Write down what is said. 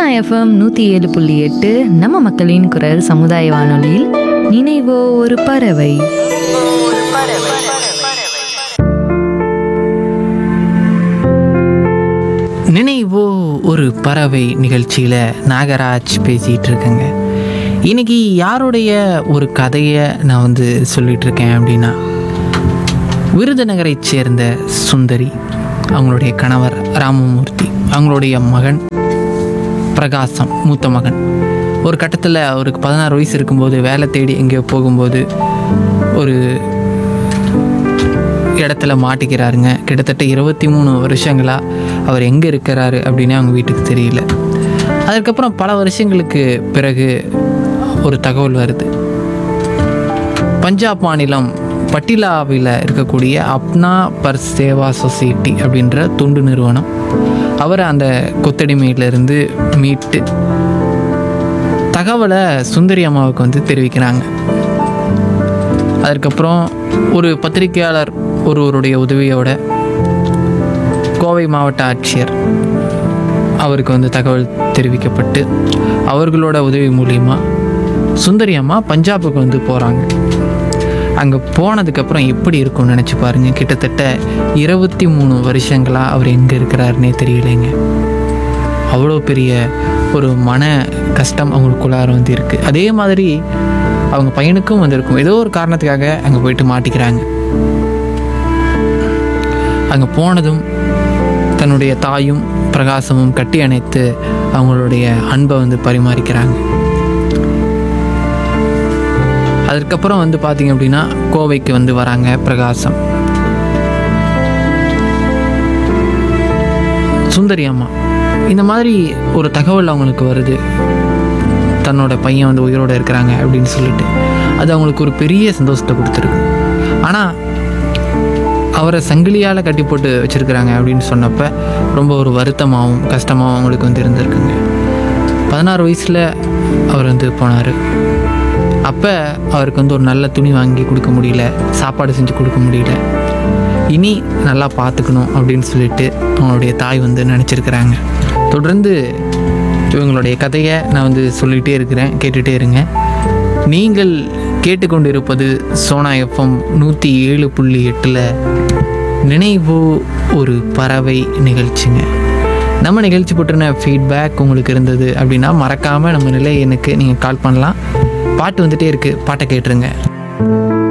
Sona FM நூற்றி ஏழு புள்ளி எட்டு நம்ம மக்களின் குரல் சமுதாய வானொலியில் நினைவோ ஒரு பறவை நினைவோ ஒரு பறவை நிகழ்ச்சியில் நாகராஜ் பேசிகிட்டு இருக்கேங்க இன்னைக்கு யாருடைய ஒரு கதையை நான் வந்து சொல்லிட்டு இருக்கேன் அப்படின்னா விருதுநகரைச் சேர்ந்த சுந்தரி அவங்களுடைய கணவர் ராமமூர்த்தி அவங்களுடைய மகன் பிரகாசம் மூத்த மகன் ஒரு கட்டத்தில் அவருக்கு பதினாறு வயசு இருக்கும்போது வேலை தேடி எங்கேயோ போகும்போது ஒரு இடத்துல மாட்டிக்கிறாருங்க கிட்டத்தட்ட இருபத்தி மூணு வருஷங்களாக அவர் எங்கே இருக்கிறாரு அப்படின்னு அவங்க வீட்டுக்கு தெரியல அதுக்கப்புறம் பல வருஷங்களுக்கு பிறகு ஒரு தகவல் வருது பஞ்சாப் மாநிலம் பட்டிலாவில் இருக்கக்கூடிய அப்னா பர் சேவா சொசைட்டி அப்படின்ற தொண்டு நிறுவனம் அவரை அந்த கொத்தடிமையிலிருந்து மீட்டு தகவலை சுந்தரி அம்மாவுக்கு வந்து தெரிவிக்கிறாங்க அதற்கப்புறம் ஒரு பத்திரிகையாளர் ஒருவருடைய உதவியோட கோவை மாவட்ட ஆட்சியர் அவருக்கு வந்து தகவல் தெரிவிக்கப்பட்டு அவர்களோட உதவி மூலியமா சுந்தரி அம்மா பஞ்சாபுக்கு வந்து போகிறாங்க அங்கே போனதுக்கப்புறம் எப்படி இருக்கும்னு நினச்சி பாருங்க கிட்டத்தட்ட இருபத்தி மூணு வருஷங்களாக அவர் எங்கே இருக்கிறாருன்னே தெரியலைங்க அவ்வளோ பெரிய ஒரு மன கஷ்டம் அவங்களுக்குள்ளார வந்து இருக்குது அதே மாதிரி அவங்க பையனுக்கும் வந்திருக்கும் ஏதோ ஒரு காரணத்துக்காக அங்கே போயிட்டு மாட்டிக்கிறாங்க அங்கே போனதும் தன்னுடைய தாயும் பிரகாசமும் கட்டி அணைத்து அவங்களுடைய அன்பை வந்து பரிமாறிக்கிறாங்க அதுக்கப்புறம் வந்து பார்த்தீங்க அப்படின்னா கோவைக்கு வந்து வராங்க பிரகாசம் சுந்தரி அம்மா இந்த மாதிரி ஒரு தகவல் அவங்களுக்கு வருது தன்னோட பையன் வந்து உயிரோடு இருக்கிறாங்க அப்படின்னு சொல்லிட்டு அது அவங்களுக்கு ஒரு பெரிய சந்தோஷத்தை கொடுத்துருக்கு ஆனால் அவரை சங்கிலியால் கட்டி போட்டு வச்சுருக்கிறாங்க அப்படின்னு சொன்னப்ப ரொம்ப ஒரு வருத்தமாகவும் கஷ்டமாகவும் அவங்களுக்கு வந்து இருந்திருக்குங்க பதினாறு வயசில் அவர் வந்து போனார் அப்போ அவருக்கு வந்து ஒரு நல்ல துணி வாங்கி கொடுக்க முடியல சாப்பாடு செஞ்சு கொடுக்க முடியல இனி நல்லா பார்த்துக்கணும் அப்படின்னு சொல்லிட்டு அவங்களுடைய தாய் வந்து நினச்சிருக்கிறாங்க தொடர்ந்து இவங்களுடைய கதையை நான் வந்து சொல்லிகிட்டே இருக்கிறேன் கேட்டுகிட்டே இருங்க நீங்கள் கேட்டுக்கொண்டிருப்பது சோனா எஃப்எம் நூற்றி ஏழு புள்ளி எட்டில் நினைவு ஒரு பறவை நிகழ்ச்சிங்க நம்ம நிகழ்ச்சி பற்றின ஃபீட்பேக் உங்களுக்கு இருந்தது அப்படின்னா மறக்காமல் நம்ம நிலை எனக்கு நீங்கள் கால் பண்ணலாம் பாட்டு வந்துட்டே இருக்குது பாட்டை கேட்டுருங்க